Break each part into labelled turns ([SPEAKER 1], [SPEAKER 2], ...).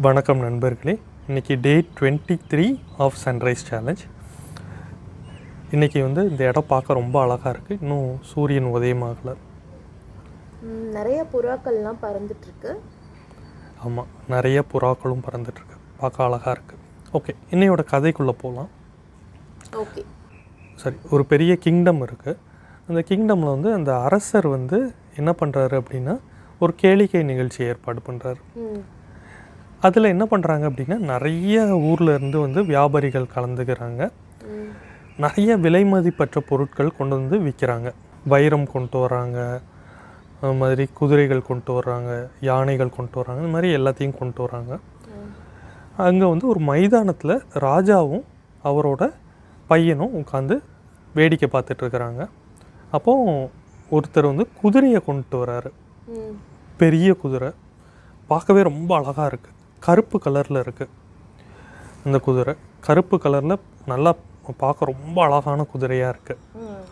[SPEAKER 1] வணக்கம் நண்பர்களே இன்றைக்கி day twenty three of sunrise challenge இன்றைக்கி வந்து இந்த இடம் பார்க்க ரொம்ப அழகாக இருக்குது இன்னும் சூரியன் உதயமாகலை
[SPEAKER 2] ம், நிறைய புறாக்கள்லாம் பறந்துட்டு இருக்கு
[SPEAKER 1] ஆமாம் நிறைய புறாக்களும் பறந்துட்டுருக்கு பார்க்க அழகாக இருக்குது ஓகே இன்னையோட கதைக்குள்ளே போகலாம்
[SPEAKER 2] ஓகே
[SPEAKER 1] சரி ஒரு பெரிய கிங்டம் இருக்குது அந்த கிங்டமில் வந்து அந்த அரசர் வந்து என்ன பண்ணுறாரு அப்படின்னா ஒரு கேளிக்கை நிகழ்ச்சி ஏற்பாடு பண்ணுறாரு
[SPEAKER 2] ம்
[SPEAKER 1] அதில் என்ன பண்ணுறாங்க அப்படின்னா நிறைய ஊர்ல இருந்து வந்து வியாபாரிகள் கலந்துக்கிறாங்க
[SPEAKER 2] ம்
[SPEAKER 1] நிறைய விலை மதிப்பற்ற பொருட்கள் கொண்டு வந்து விற்கிறாங்க வைரம் கொண்டு வராங்க அது மாதிரி குதிரைகள் கொண்டு வர்றாங்க யானைகள் கொண்டு வராங்க இந்த மாதிரி எல்லாத்தையும் கொண்டு வராங்க அங்கே வந்து ஒரு மைதானத்தில் ராஜாவும் அவரோட பையனும் உட்காந்து வேடிக்கை பார்த்துட்டு இருக்கிறாங்க அப்போ ஒருத்தர் வந்து குதிரையை கொண்டு வராரு
[SPEAKER 2] ம்
[SPEAKER 1] பெரிய குதிரை பார்க்கவே ரொம்ப அழகாக இருக்குது கருப்பு கலரில் இருக்குது அந்த குதிரை கருப்பு கலரில் நல்லா பார்க்க ரொம்ப அழகான குதிரையாக இருக்குது
[SPEAKER 2] ம்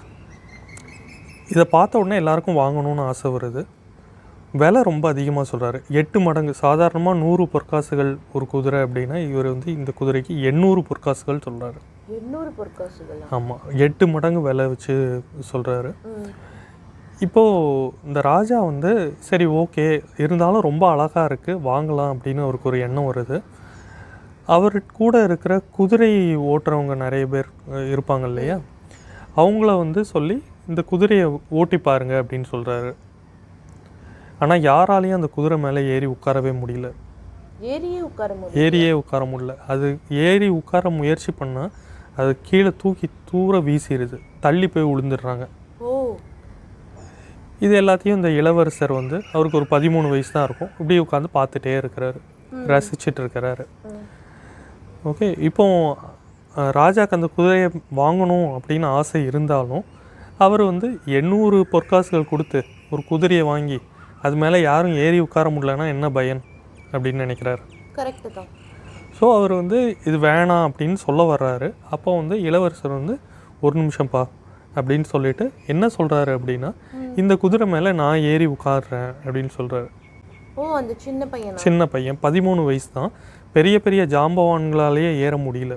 [SPEAKER 1] இதை பார்த்த உடனே எல்லாருக்கும் வாங்கணும்னு ஆசை வருது விலை ரொம்ப அதிகமாக சொல்கிறாரு எட்டு மடங்கு சாதாரணமாக நூறு பொற்காசுகள் ஒரு குதிரை அப்படின்னா இவர் வந்து இந்த குதிரைக்கு எண்ணூறு பொற்காசுகள் சொல்கிறாரு
[SPEAKER 2] எண்ணூறு பொற்காசுகளா
[SPEAKER 1] ஆமாம் எட்டு மடங்கு விலை வச்சு சொல்கிறாரு
[SPEAKER 2] ம்
[SPEAKER 1] இப்போது இந்த ராஜா வந்து சரி ஓகே இருந்தாலும் ரொம்ப அழகாக இருக்குது வாங்கலாம் அப்படின்னு அவருக்கு ஒரு எண்ணம் வருது அவர் கூட இருக்கிற குதிரை ஓட்டுறவங்க நிறைய பேர் அஹ், இருப்பாங்க இல்லையா அவங்கள வந்து சொல்லி இந்த குதிரையை ஓட்டி பாருங்க அப்படின்னு சொல்கிறாரு ஆனால் யாராலையும் அந்த குதிரை மேலே ஏறி உட்காரவே முடியல
[SPEAKER 2] ஏரியே உட்கார முடியும்
[SPEAKER 1] ஏறியே உட்கார முடியல அது ஏறி உட்கார முயற்சி பண்ணால் அது கீழே தூக்கி தூர வீசிடுது தள்ளி போய் விழுந்துடுறாங்க
[SPEAKER 2] ஓ
[SPEAKER 1] இது எல்லாத்தையும் இந்த இளவரசர் வந்து அவருக்கு ஒரு பதிமூணு வயசு தான் இருக்கும் இப்படி உட்காந்து பார்த்துட்டே இருக்கிறாரு ரசிச்சிட்டு இருக்கிறாரு
[SPEAKER 2] ம்
[SPEAKER 1] ஓகே இப்போ அஹ், ராஜாக்கு அந்த குதிரையை வாங்கணும் அப்படின்னு ஆசை இருந்தாலும் அவர் வந்து எண்ணூறு பொற்காசுகள் கொடுத்து ஒரு குதிரையை வாங்கி அது மேலே யாரும் ஏறி உட்கார முடியலன்னா என்ன பயன் அப்படின்னு நினைக்கிறாரு
[SPEAKER 2] கரெக்டு தான்
[SPEAKER 1] ஸோ அவர் வந்து இது வேணாம் அப்படின்னு சொல்ல வர்றாரு அப்போ வந்து இளவரசர் வந்து ஒரு நிமிஷம்ப்பா அப்படின்னு சொல்லிட்டு என்ன சொல்கிறாரு அப்படின்னா இந்த குதிரை மேலே நான் ஏறி உட்காடுறேன் அப்படின்னு சொல்கிறாரு
[SPEAKER 2] ஓ அந்த சின்ன பையனா
[SPEAKER 1] சின்ன பையன் பதிமூணு வயசு தான் பெரிய பெரிய ஜாம்பவான்களாலேயே ஏற முடியல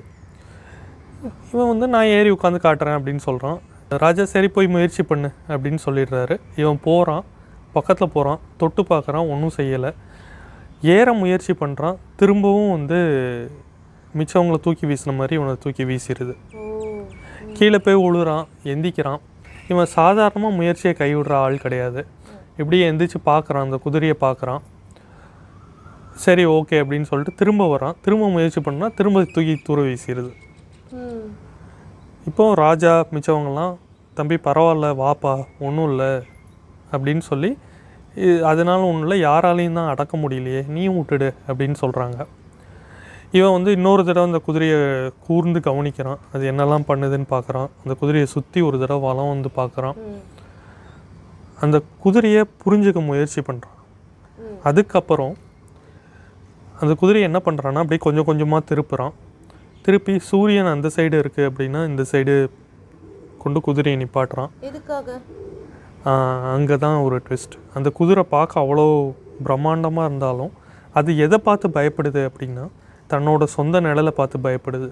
[SPEAKER 1] இவன் வந்து நான் ஏறி உட்காந்து காட்டுறேன் அப்படின்னு சொல்கிறான் ராஜா சரி போய் முயற்சி பண்ணு அப்படின்னு சொல்லிடுறாரு இவன் போகிறான் பக்கத்தில் போகிறான் தொட்டு பார்க்குறான் ஒன்றும் செய்யலை ஏற முயற்சி பண்ணுறான் திரும்பவும் வந்து மிச்சவங்கள தூக்கி வீசின மாதிரி இவனை தூக்கி வீசிடுது
[SPEAKER 2] ஓ
[SPEAKER 1] கீழே போய் விழுறான் எந்திக்கிறான் இவன் சாதாரணமாக முயற்சியை கைவிடுற ஆள் கிடையாது இப்படியே எந்திரிச்சு பார்க்குறான் அந்த குதிரையை பார்க்குறான் சரி ஓகே அப்படின்னு சொல்லிட்டு திரும்ப வரான் திரும்ப முயற்சி பண்ணா திரும்ப தூக்கி தூர வீசிடுது
[SPEAKER 2] ம்
[SPEAKER 1] இப்போ ராஜா மிச்சவங்கலாம் தம்பி பரவாயில்ல வாப்பா ஒன்றும் இல்லை அப்படின்னு சொல்லி "இது- அதனால ஒன்றும் இல்லை யாராலையும் தான் அடக்க முடியலையே நீயும் விட்டுடு அப்படின்னு சொல்கிறாங்க இவன் வந்து இன்னொரு தடவை அந்த குதிரையை கூர்ந்து கவனிக்கிறான் அது என்னெல்லாம் பண்ணுதுன்னு பார்க்குறான் அந்த குதிரையை சுற்றி ஒரு தடவை வலம் வந்து பார்க்குறான்
[SPEAKER 2] ம்
[SPEAKER 1] அந்த குதிரையை புரிஞ்சுக்க முயற்சி பண்ணுறான்
[SPEAKER 2] ம்.
[SPEAKER 1] அதுக்கப்புறம் அந்த குதிரையை என்ன பண்ணுறான்னா அப்படியே கொஞ்சம் கொஞ்சமாக திருப்புறான் திருப்பி சூரியன் அந்த சைடு இருக்குது அப்படின்னா இந்த சைடு கொண்டு குதிரையை நிப்பாட்டுறான்
[SPEAKER 2] எதுக்காக
[SPEAKER 1] அங்கே தான் ஒரு ட்விஸ்ட் அந்த குதிரை பார்க்க அவ்வளோ பிரம்மாண்டமாக இருந்தாலும் அது எதை பார்த்து பயப்படுது அப்படின்னா தன்னோட சொந்த நிழலை பார்த்து பயப்படுது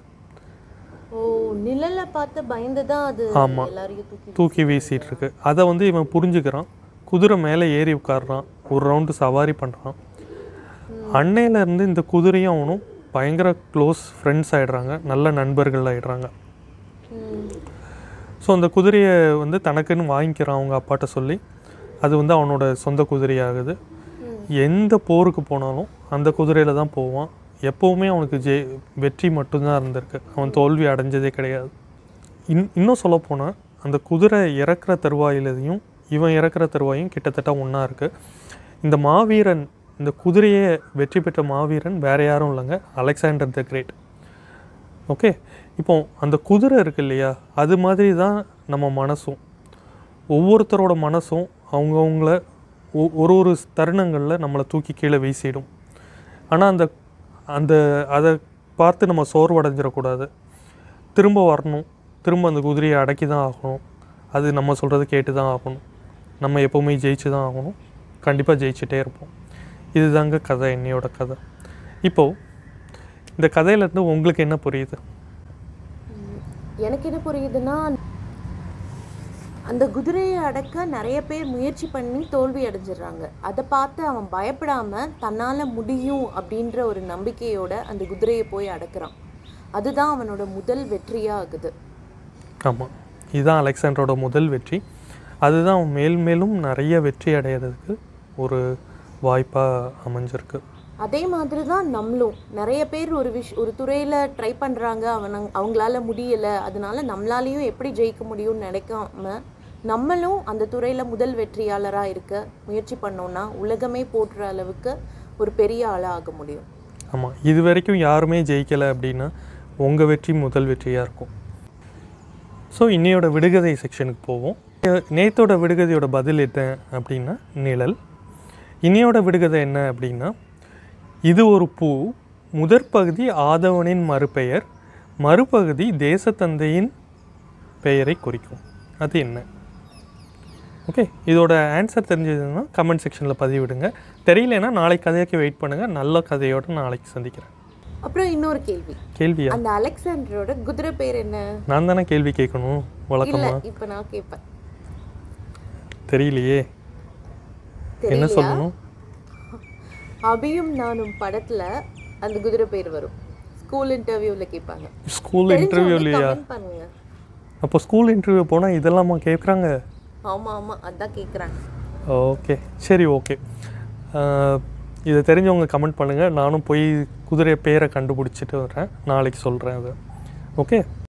[SPEAKER 2] ஓ நிழல பார்த்து பயந்து தான் அது
[SPEAKER 1] ஆமா.
[SPEAKER 2] எல்லாரையும் தூக்கி
[SPEAKER 1] தூக்கி வீசிட்டு இருக்கு அதை வந்து இவன் புரிஞ்சுக்கிறான் குதிரை மேலே ஏறி உட்காடுறான் ஒரு ரவுண்டு சவாரி பண்ணுறான் அன்னையிலேருந்து இந்த குதிரையும் அவனும் பயங்கர க்ளோஸ் ஃப்ரெண்ட்ஸ் ஆயிடுறாங்க நல்ல நண்பர்கள் ஆயிடுறாங்க
[SPEAKER 2] ம்
[SPEAKER 1] ஸோ அந்த குதிரையை வந்து தனக்குன்னு வாங்கிக்கிறான் அவங்க அப்பாட்ட சொல்லி அது வந்து அவனோட சொந்த குதிரையாகுது
[SPEAKER 2] ம்.
[SPEAKER 1] எந்த போருக்கு போனாலும் அந்த குதிரையில் தான் போவான் எப்போவுமே அவனுக்கு ஜெய் வெற்றி மட்டும்தான் இருந்திருக்கு அவன் தோல்வி அடைஞ்சதே கிடையாது இன் இன்னும் சொல்லப்போனால் அந்த குதிரை இறக்குற தருவாயிலையும் இவன் இறக்குற தருவாயும் கிட்டத்தட்ட ஒன்றா இருக்குது இந்த மாவீரன் இந்த குதிரையை வெற்றி பெற்ற மாவீரன் வேற யாரும் இல்லைங்க அலெக்சாண்டர் த கிரேட் ஓகே இப்போ அந்த குதிரை இருக்கு இல்லையா அது மாதிரி தான் நம்ம மனசும் ஒவ்வொருத்தரோட மனசும் அவங்கவுங்கள ஒ- ஒரு ஒரு தருணங்களில் நம்மளை தூக்கி கீழே வீசிடும் ஆனால் அந்த அந்த அதை பார்த்து நம்ம சோர்வடைஞ்சிடக்கூடாது திரும்ப வரணும் திரும்ப அந்த குதிரையை அடக்கி தான் ஆகணும் அது நம்ம சொல்கிறது கேட்டு தான் ஆகணும் நம்ம எப்போவுமே ஜெயிச்சு தான் ஆகணும் கண்டிப்பாக ஜெயிச்சுட்டே இருப்போம் இதுதாங்க கதை என்னையோட கதை இப்போது இந்த கதையிலேருந்து உங்களுக்கு என்ன புரியுது
[SPEAKER 2] எனக்கு என்ன புரியுதுன்னா அந்த குதிரையை அடக்க நிறைய பேர் முயற்சி பண்ணி தோல்வி அடைஞ்சிடுறாங்க அதை பார்த்து அவன் பயப்படாம தன்னால முடியும் அப்படின்ற ஒரு நம்பிக்கையோட அந்த குதிரையை போய் அடக்குறான் அதுதான் அவனோட முதல் வெற்றியா ஆகுது
[SPEAKER 1] ஆமாம் இதுதான் அலெக்சாண்டரோட முதல் வெற்றி அதுதான் அவன் மேல் மேலும் நிறைய வெற்றி அடையிறதுக்கு ஒரு வாய்ப்பாக அமைஞ்சிருக்கு
[SPEAKER 2] அதே மாதிரி தான் நம்மளும் நிறைய பேர் ஒரு விஷ் ஒரு துறையில் ட்ரை பண்ணுறாங்க அவன் அவங்களால முடியலை அதனால நம்மளாலையும் எப்படி ஜெயிக்க முடியும்னு நினைக்காம நம்மளும் அந்த துறையில் முதல் வெற்றியாளராக இருக்க முயற்சி பண்ணோம்னா உலகமே போற்றுற அளவுக்கு ஒரு பெரிய ஆளாக ஆக முடியும்
[SPEAKER 1] ஆமாம் இது வரைக்கும் யாருமே ஜெயிக்கலை அப்படின்னா உங்கள் வெற்றி முதல் வெற்றியாக இருக்கும் ஸோ இன்னையோட விடுகதை செக்ஷனுக்கு போவோம் நேத்தோட விடுகதையோட பதில் என்ன அப்படின்னா நிழல் இன்னையோட விடுகதை என்ன அப்படின்னா இது ஒரு பூ முதற் பகுதி ஆதவனின் மறுபெயர் மறுபகுதி தேசத்தந்தையின் பெயரை குறிக்கும் அது என்ன ஓகே இதோட ஆன்சர் தெரிஞ்சதுன்னா கமெண்ட் செக்ஷனில் பதிவிடுங்க தெரியலனா நாளைக்கு கதையாக்கி வெயிட் பண்ணுங்கள் நல்ல கதையோட நாளைக்கு சந்திக்கிறேன்
[SPEAKER 2] அப்புறம் இன்னொரு கேள்வி
[SPEAKER 1] கேள்வியா
[SPEAKER 2] அந்த அலெக்சாண்டரோட குதிரை பேர் என்ன
[SPEAKER 1] நான் தானே கேள்வி கேட்கணும்
[SPEAKER 2] இல்ல
[SPEAKER 1] வழக்கமா
[SPEAKER 2] இப்போ நான் கேட்பேன்
[SPEAKER 1] தெரியலையே என்ன
[SPEAKER 2] தெரியலையா
[SPEAKER 1] சொல்லணும்
[SPEAKER 2] அபியும் நானும் படத்துல அந்த குதிரை பேர் வரும் ஸ்கூல் இன்டர்வியூல கேட்பாங்க
[SPEAKER 1] ஸ்கூல் இன்டர்வியூ இல்லையா
[SPEAKER 2] கமெண்ட் பண்ணுங்க
[SPEAKER 1] அப்போ ஸ்கூல் இன்டர்வியூ போனால் இதெல்லாமா கேட்குறாங்க
[SPEAKER 2] ஆமா ஆமா அதான் கேக்குறாங்க
[SPEAKER 1] ஓகே சரி ஓகே இதை தெரிஞ்சவங்க கமெண்ட் பண்ணுங்கள் நானும் போய் குதிரை பேரை கண்டுபிடிச்சிட்டு வரேன் நாளைக்கு சொல்கிறேன் அதை ஓகே